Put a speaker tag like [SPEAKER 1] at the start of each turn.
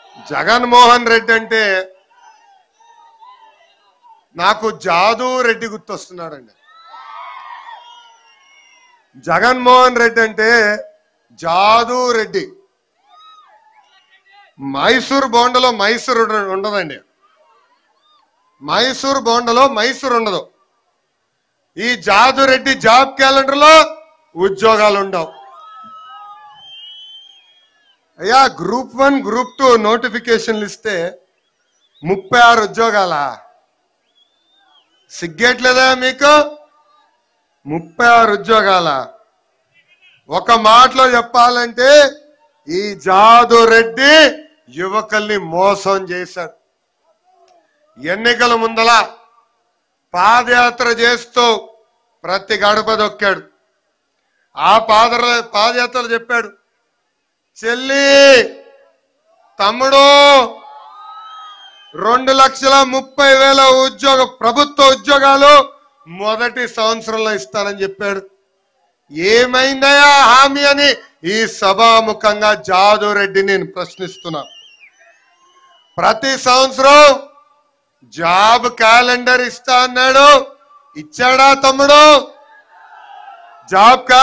[SPEAKER 1] జగన్మోహన్ రెడ్డి అంటే నాకు జాదు రెడ్డి గుర్తొస్తున్నాడండి జగన్మోహన్ రెడ్డి అంటే జాదు రెడ్డి మైసూర్ బోండలో మైసూర్ ఉండ- ఉండదండి మైసూర్ బోండలో మైసూర్ ఉండదు ఈ జాదు రెడ్డి జాబ్ క్యాలెండర్ లో ఉద్యోగాలు ఉండవు అయ్యా గ్రూప్ వన్ గ్రూప్ టూ నోటిఫికేషన్లు ఇస్తే ముప్పై ఆరు ఉద్యోగాల సిగ్గేట్లేదా మీకు ముప్పై ఆరు ఉద్యోగాల ఒక మాటలో చెప్పాలంటే ఈ జాదు రెడ్డి యువకుల్ని మోసం చేశాడు ఎన్నికల ముందల పాదయాత్ర చేస్తూ ప్రతి గడప దొక్కాడు ఆ పాద పాదయాత్రలు చెప్పాడు చెల్లి తమ్ముడు రెండు లక్షల ముప్పై వేల ఉద్యోగ ప్రభుత్వ ఉద్యోగాలు మొదటి సంవత్సరంలో ఇస్తానని చెప్పాడు ఏమైందయా హామీ అని ఈ సభాముఖంగా జాదు రెడ్డి నేను ప్రశ్నిస్తున్నా ప్రతి సంవత్సరం జాబ్ క్యాలెండర్ ఇస్తా అన్నాడు ఇచ్చాడా తమ్ముడు జాబ్ క్యాలెండర్